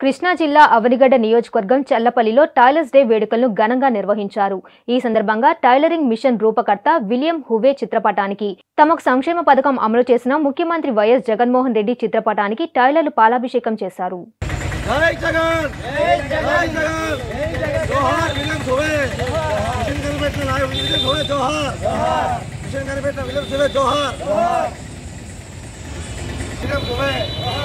కృష్ణా జిల్లా అవనిగడ్డ నియోజకవర్గం చల్లపల్లిలో tailors day వేడుకలను ఘనంగా నిర్వహించారు ఈ సందర్భంగా టైలరింగ్ మిషన్ రూపకర్త విలియం హువే చిత్రపటానికి తమకు సంక్షేమ పథకం అమలు చేసిన ముఖ్యమంత్రి వైఎస్ జగన్మోహన్ రెడ్డి చిత్రపటానికి టైలర్లు పాలాభిషేకం చేశారు జై జగన్ జై జగన్ జోహార్ విలియం సువే మిషన్ కనిపెట్టిన నాయకుడు విలియం సువే జోహార్ మిషన్ కనిపెట్టిన విలియం సువే జోహార్ విలియం సువే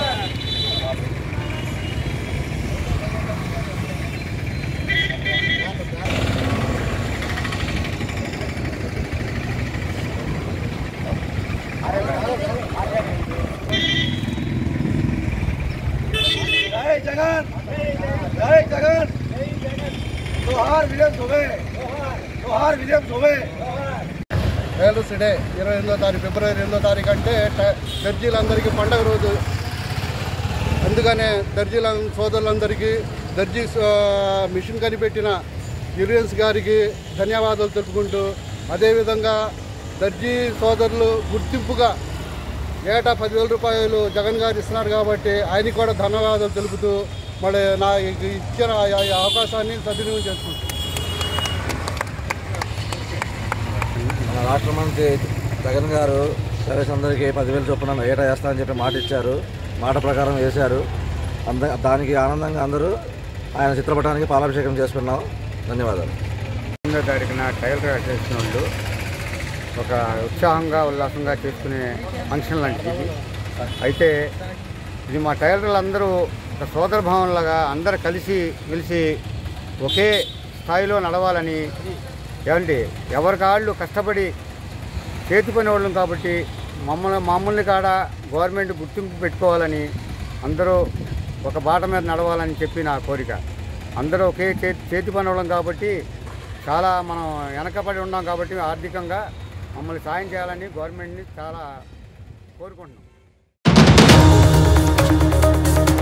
జై జగన్ జై జగన్ జోహార్ విలియం సువే జోహార్ విలియం సువే టైలర్స్ డే ఇరవై ఎనిమిదో తారీఖు ఫిబ్రవరి ఎనిమిదో తారీఖు అంటే ట- దర్జీలందరికీ పండగ రోజు అందుకనే దర్జీల సోదరులందరికీ దర్జీ ఆ, మిషన్ కనిపెట్టిన యురియన్స్ గారికి ధన్యవాదాలు తెలుపుకుంటూ అదేవిధంగా దర్జీ సోదరులు గుర్తింపుగా ఏటా పదివేల రూపాయలు జగన్ గారు ఇస్తున్నారు కాబట్టి ఆయనకి కూడా ధన్యవాదాలు తెలుపుతూ మరి నా ఇచ్చిన ఈ అవకాశాన్ని సద్వినియోగం చేసుకుంటాను మన రాష్ట్ర మంత్రి జగన్ గారు సర్వీస్ అందరికీ పదివేలు చొప్పున ఏటా వేస్తామని చెప్పి మాట ఇచ్చారు మాట ప్రకారం వేశారు అంద దానికి ఆనందంగా అందరూ ఆయన చిత్రపటానికి పాలాభిషేకం చేసుకున్నాం ధన్యవాదాలు ఎనిమిదో తారీఖున టైలర్ అసోసియేషన్ వాళ్ళు ఒక ఉత్సాహంగా ఉల్లాసంగా చేసుకునే ఫంక్షన్ లాంటిది ఇది అయితే ఇది మా టైలర్లు అందరూ ఒక సోదర భావంలాగా అందరు కలిసి మెలిసి ఒకే స్థాయిలో నడవాలని ఏమండి ఎవరికాళ్ళు కష్టపడి చేతి పని వాళ్ళం కాబట్టి మమ్మల్ని మమ్మల్ని కాడ గవర్నమెంట్ గుర్తింపు పెట్టుకోవాలని అందరూ ఒక బాట మీద నడవాలని చెప్పి నా కోరిక అందరూ ఒకే చేతి చేతి పని వాళ్ళం కాబట్టి చాలా మనం వెనకబడి ఉన్నాం కాబట్టి ఆర్థికంగా మమ్మల్ని సాయం చేయాలని గవర్నమెంట్ని చాలా కోరుకుంటున్నాం